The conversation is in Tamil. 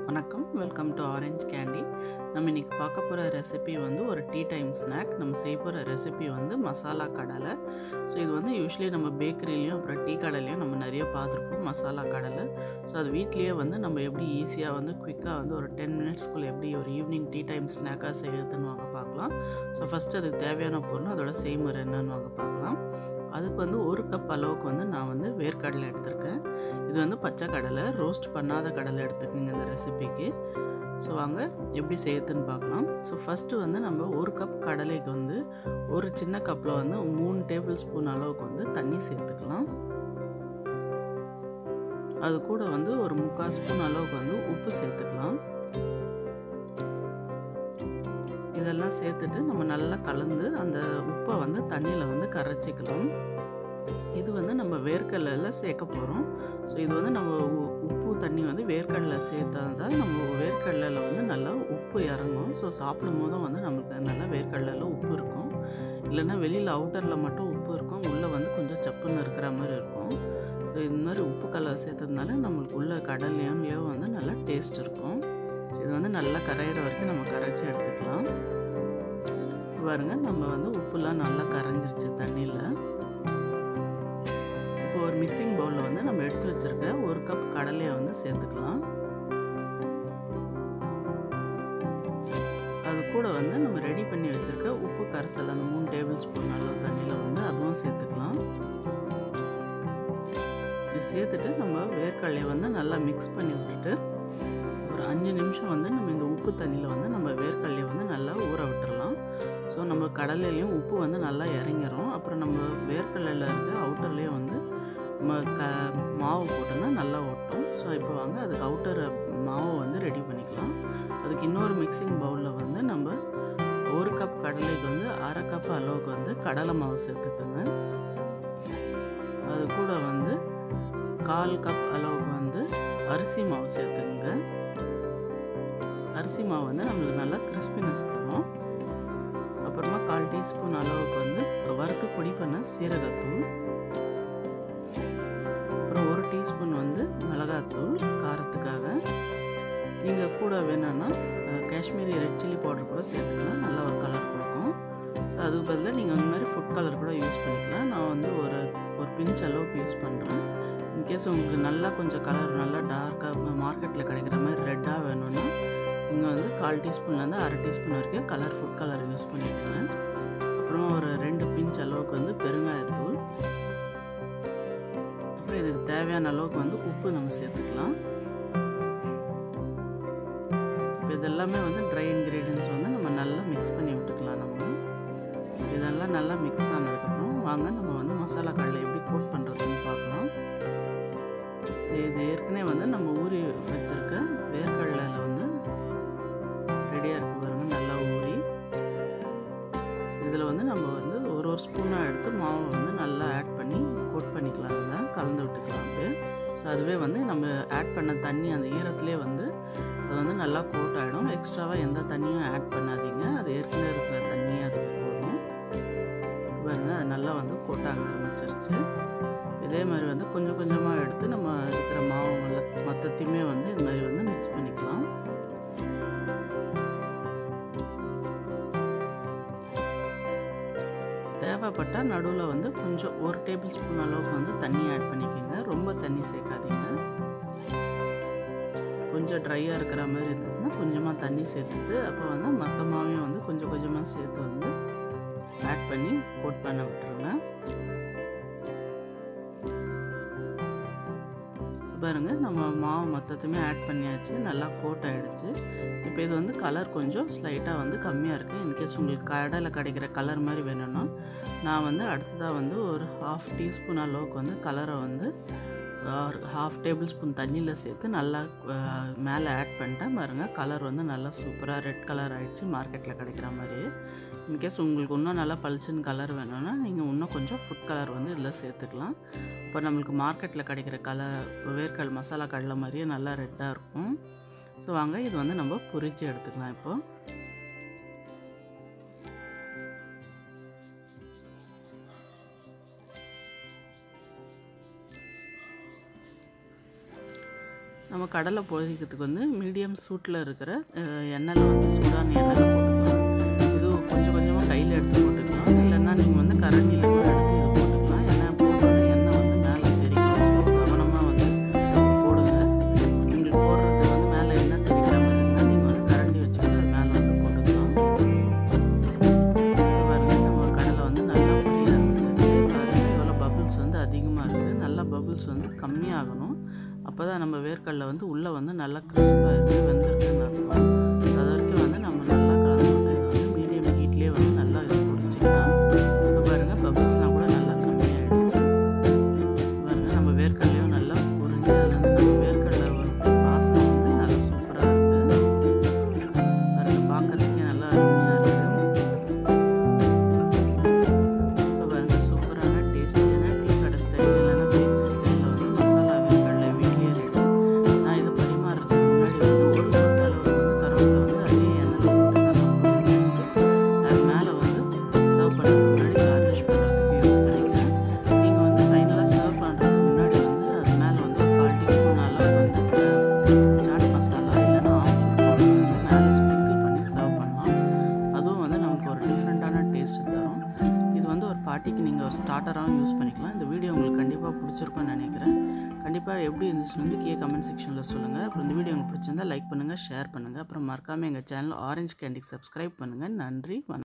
வணக்கம் வெல்கம் டு ஆரஞ்ச் கேண்டி நம்ம இன்றைக்கி பார்க்க போகிற ரெசிபி வந்து ஒரு டீ டைம் ஸ்நாக் நம்ம செய்ய போகிற ரெசிபி வந்து மசாலா கடலை ஸோ இது வந்து யூஸ்வலி நம்ம பேக்கரிலையும் அப்புறம் டீ கடையிலையும் நம்ம நிறைய பார்த்துருப்போம் மசாலா கடலை ஸோ அது வீட்லேயே வந்து நம்ம எப்படி ஈஸியாக வந்து குயிக்காக வந்து ஒரு டென் மினிட்ஸ்க்குள்ளே எப்படி ஒரு ஈவினிங் டீ டைம் ஸ்நாக்காக செய்யறதுன்னு வாங்க பார்க்கலாம் ஸோ ஃபஸ்ட்டு அதுக்கு தேவையான பொருள் அதோட செய்முறை என்னன்னு வாங்க பார்க்கலாம் அதுக்கு வந்து ஒரு கப் அளவுக்கு வந்து நான் வந்து வேர்க்கடலை எடுத்திருக்கேன் இது வந்து பச்சை கடலை ரோஸ்ட் பண்ணாத கடலை எடுத்துக்கோங்க இந்த ரெசிபிக்கு ஸோ வாங்க எப்படி செய்யறதுன்னு பார்க்கலாம் ஸோ ஃபஸ்ட்டு வந்து நம்ம ஒரு கப் கடலைக்கு வந்து ஒரு சின்ன கப்பில் வந்து மூணு டேபிள் ஸ்பூன் அளவுக்கு வந்து தண்ணி சேர்த்துக்கலாம் அது கூட வந்து ஒரு முக்கால் ஸ்பூன் அளவுக்கு வந்து உப்பு சேர்த்துக்கலாம் இதெல்லாம் சேர்த்துட்டு நம்ம நல்லா கலந்து அந்த உப்பை வந்து தண்ணியில் வந்து கரைச்சிக்கலாம் இது வந்து நம்ம வேர்க்கடலில் சேர்க்க போகிறோம் ஸோ இது வந்து நம்ம உப்பு தண்ணி வந்து வேர்க்கடலில் சேர்த்தா தான் நம்ம வேர்க்கடலில் வந்து நல்லா உப்பு இறங்கும் ஸோ சாப்பிடும் போதும் வந்து நம்மளுக்கு நல்லா வேர்க்கடலில் உப்பு இருக்கும் இல்லைன்னா வெளியில் அவுட்டரில் மட்டும் உப்பு இருக்கும் உள்ளே வந்து கொஞ்சம் சப்புன்னு இருக்கிற மாதிரி இருக்கும் ஸோ இந்த மாதிரி உப்பு கலர் சேர்த்ததுனால நம்மளுக்கு உள்ள கடல்லையும் வந்து நல்லா டேஸ்ட் இருக்கும் ஸோ இது வந்து நல்லா கரையிற வரைக்கும் நம்ம கரைச்சி எடுத்துக்கலாம் பாருங்க நம்ம வந்து உப்புலாம் நல்லா கரைஞ்சிருச்சு தண்ணியில் இப்போ ஒரு மிக்சிங் பவுலில் வந்து நம்ம எடுத்து வச்சுருக்க ஒரு கப் கடலையை வந்து சேர்த்துக்கலாம் அது கூட வந்து நம்ம ரெடி பண்ணி வச்சுருக்க உப்பு கரைசல் அந்த மூணு டேபிள் ஸ்பூன் அளவு தண்ணியில் வந்து அதுவும் சேர்த்துக்கலாம் இது சேர்த்துட்டு நம்ம வேர்க்கடலையை வந்து நல்லா மிக்ஸ் பண்ணி விட்டுட்டு ஒரு அஞ்சு நிமிஷம் வந்து நம்ம இந்த உப்பு தண்ணியில் வந்து நம்ம வேர்க்கடலையை வந்து நல்லா ஊற விட்டுறலாம் ஸோ நம்ம கடலையிலையும் உப்பு வந்து நல்லா இறங்கிரும் அப்புறம் நம்ம வேர்க்கடலையில் இருக்க அவுட்டர்லேயும் வந்து நம்ம க மாவு போட்டோன்னா நல்லா ஒட்டும் ஸோ இப்போ வாங்க அதுக்கு அவுட்டர் மாவை வந்து ரெடி பண்ணிக்கலாம் அதுக்கு இன்னொரு மிக்சிங் பவுலில் வந்து நம்ம ஒரு கப் கடலைக்கு வந்து அரை கப் அளவுக்கு வந்து கடலை மாவு சேர்த்துக்கோங்க அது கூட வந்து கால் கப் அளவுக்கு வந்து அரிசி மாவு சேர்த்துங்க அரிசி மாவு வந்து நம்மளுக்கு நல்லா கிறிஸ்பினஸ் தரும் அப்புறமா கால் டீஸ்பூன் அளவுக்கு வந்து வறுத்து பொடி பண்ண சீரகத்தூள் அப்புறம் ஒரு டீஸ்பூன் வந்து மிளகாத்தூள் காரத்துக்காக நீங்கள் கூட வேணும்னா காஷ்மீரி ரெட் சில்லி பவுடர் கூட சேர்த்துக்கலாம் நல்ல ஒரு கலர் கொடுக்கும் ஸோ அதுக்கு பதிலாக நீங்கள் அந்த மாதிரி ஃபுட் கலர் கூட யூஸ் பண்ணிக்கலாம் நான் வந்து ஒரு ஒரு பிஞ்ச் அளவுக்கு யூஸ் பண்ணுறேன் இன்கேஸ் உங்களுக்கு நல்லா கொஞ்சம் கலர் நல்லா டார்க்காக மார்க்கெட்டில் கிடைக்கிற மாதிரி ரெட்டாக வேணும்னா நீங்கள் வந்து கால் டீஸ்பூன்லேருந்து அரை டீஸ்பூன் வரைக்கும் கலர் ஃபுட் கலர் யூஸ் பண்ணிக்கோங்க அப்புறமா ஒரு ரெண்டு பிஞ்ச் அளவுக்கு வந்து பெருங்காயத்தூள் அப்புறம் இதுக்கு தேவையான அளவுக்கு வந்து உப்பு நம்ம சேர்த்துக்கலாம் இப்போ இதெல்லாமே வந்து ட்ரை இன்க்ரீடியன்ஸ் வந்து நம்ம நல்லா மிக்ஸ் பண்ணி விட்டுக்கலாம் நம்ம இதெல்லாம் நல்லா மிக்ஸ் ஆனதுக்கப்புறம் வாங்க நம்ம வந்து மசாலா கடலை எப்படி கோட் பண்ணுறதுன்னு பார்க்கலாம் ஸோ இது ஏற்கனவே வந்து நம்ம ஊறி வச்சுருக்க வேர்க்கடலையில் வந்து ரெடியாக இருக்கு பாருங்க நல்லா ஊறி இதில் வந்து நம்ம வந்து ஒரு ஒரு ஸ்பூனாக எடுத்து மாவை வந்து நல்லா ஆட் பண்ணி கோட் பண்ணிக்கலாம் அதில் கலந்து விட்டுக்கலாம் அப்படியே ஸோ அதுவே வந்து நம்ம ஆட் பண்ண தண்ணி அந்த ஈரத்துலேயே வந்து அது வந்து நல்லா கோட் ஆகிடும் எக்ஸ்ட்ராவாக எந்த தண்ணியும் ஆட் பண்ணாதீங்க அது ஏற்கனவே இருக்கிற தண்ணியே அது போதும் பாருங்க அது நல்லா வந்து கோட் ஆக ஆரம்பிச்சிருச்சு இதே மாதிரி வந்து கொஞ்சம் கொஞ்சமாக எடுத்து நம்ம இருக்கிற மாவுங்களை மொத்தத்தையுமே வந்து இது மாதிரி வந்து மிக்ஸ் பண்ணிக்கலாம் தேவைப்பட்டால் நடுவில் வந்து கொஞ்சம் ஒரு டேபிள் ஸ்பூன் அளவுக்கு வந்து தண்ணி ஆட் பண்ணிக்கோங்க ரொம்ப தண்ணி சேர்க்காதீங்க கொஞ்சம் ட்ரையாக இருக்கிற மாதிரி இருந்ததுன்னா கொஞ்சமாக தண்ணி சேர்த்துட்டு அப்போ வந்து மற்ற மாவையும் வந்து கொஞ்சம் கொஞ்சமாக சேர்த்து வந்து ஆட் பண்ணி கோட் பண்ண விட்டுருங்க பாருங்க நம்ம மாவு மொத்தத்தையுமே ஆட் பண்ணியாச்சு நல்லா கோட் ஆகிடுச்சு இப்போ இது வந்து கலர் கொஞ்சம் ஸ்லைட்டாக வந்து கம்மியாக இருக்குது இன்கேஸ் உங்களுக்கு கடையில் கிடைக்கிற கலர் மாதிரி வேணும்னா நான் வந்து அடுத்ததாக வந்து ஒரு ஹாஃப் டீஸ்பூன் அளவுக்கு வந்து கலரை வந்து ஹாஃப் டேபிள் ஸ்பூன் தண்ணியில் சேர்த்து நல்லா மேலே ஆட் பண்ணிட்டேன் பாருங்கள் கலர் வந்து நல்லா சூப்பராக ரெட் கலர் ஆகிடுச்சு மார்க்கெட்டில் கிடைக்கிற மாதிரி இன்கேஸ் உங்களுக்கு இன்னும் நல்லா பளிச்சுன்னு கலர் வேணும்னா நீங்கள் இன்னும் கொஞ்சம் ஃபுட் கலர் வந்து இதில் சேர்த்துக்கலாம் இப்போ நம்மளுக்கு மார்க்கெட்டில் கிடைக்கிற கலர் வேர்க்கடல் மசாலா கடலை மாதிரியே நல்லா ரெட்டாக இருக்கும் ஸோ வாங்க இது வந்து நம்ம பொரித்து எடுத்துக்கலாம் இப்போ நம்ம கடலை பொரிக்கிறதுக்கு வந்து மீடியம் சூட்டில் இருக்கிற அஹ், எண்ணெயில் வந்து சூடான எண்ணெயில் போட்டுக்கலாம் இது கொஞ்சம் கொஞ்சமாக கையில் எடுத்து போட்டுக்கலாம் இல்லைன்னா நீங்கள் வந்து கரண்டியில் கூட எடுத்து இது போட்டுக்கலாம் எண்ணெய் போட்டோன்னே எண்ணெய் வந்து மேலே தெரிக்கும் ஸோ கவனமாக வந்து போடுங்க உங்களுக்கு போடுறது வந்து மேலே எண்ணெய் தெரிக்கிற மாதிரி இருந்தால் நீங்கள் வந்து கரண்டி வச்சு கூட அது மேலே வந்து போட்டுக்கலாம் இப்ப பாருங்க நம்ம கடலை வந்து நல்லா பொரிய ஆரம்பிச்சிருச்சு பாருங்க எவ்வளோ பபிள்ஸ் வந்து அதிகமாக இருக்குது நல்லா பபிள்ஸ் வந்து கம்மியாகணும் அப்போ தான் நம்ம வேர்க்கடலை வந்து உள்ளே வந்து நல்லா கிறிஸ்பாக இருக்குது வெந்திருக்குன்னு அர்த்தம் அது வரைக்கும் வந்து நம்ம நல்லா கலந்து விட்டு இதை வந்து மீடியம் ஹீட்லேயே வந்து நல்லா இது பிடிச்சிக்கலாம் இப்போ பாருங்கள் பபிள்ஸ்லாம் கூட நல்லா கம்மியாயிடுச்சு பாருங்க நம்ம வேர்க்கடலையும் நல்லா பொரிஞ்சு அதுலேருந்து நம்ம வேர்க்கடலை ஒரு வாசனை வந்து நல்லா சூப்பராக இருக்குது பாருங்க பார்க்கறதுக்கே நல்லா அருமையாக இருக்குது இப்போ பாருங்க சூப்பரான டேஸ்டியான டீ கடை ஸ்டைல் இல்லைன்னா பேக்கரி ஸ்டைலில் வந்து மசாலா வேர்க்கடலை வீட்லேயே ரெடி நான் இதை பரிமாறுறதுக்கு முன்னாடி வந்து ஒரு கொத்த அளவுக்கு வந்து கருவேப்பிலை வந்து அதே எண்ணெயில் போட்டு நல்லா பொரிச்சுட்டு அது மேலே வந்து சர்வ் பண்ணுறதுக்கு முன்னாடி கார்னிஷ் பண்ணுறதுக்கு யூஸ் பண்ணிக்கிறேன் நீங்கள் வந்து ஃபைனலாக சர்வ் பண்ணுறதுக்கு முன்னாடி வந்து அது மேலே வந்து ஒரு கால் டீஸ்பூன் அளவு வந்து அஹ், சாட் மசாலா இல்லைன்னா ஆம்ச்சூர் பவுடர் வந்து மேலே ஸ்ப்ரிங்கிள் பண்ணி சர்வ் பண்ணலாம் அதுவும் வந்து நமக்கு ஒரு டிஃப்ரெண்ட்டான டேஸ்ட் தரும் இது வந்து ஒரு பார்ட்டிக்கு நீங்கள் ஒரு ஸ்டார்டராகவும் யூஸ் பண்ணிக்கலாம் இந்த வீடியோ உங்களுக்கு கண்டிப்பாக பிடிச்சிருக்கும்னு நினைக்கிறேன் கண்டிப்பாக எப்படி இருந்துச்சுன்னு வந்து கீழே கமெண்ட் செக்ஷனில் சொல்லுங்கள் அப்புறம் இந்த வீடியோ உங்களுக்கு பிடிச்சிருந்தா லைக் பண்ணுங்கள் ஷேர் பண்ணுங்கள் அப்புறம் மறக்காமல் எங்கள் சேனல் ஆரஞ்சு கேண்டிக்கு சப்ஸ்கிரைப் பண்ணுங்கள் நன்றி வணக்கம்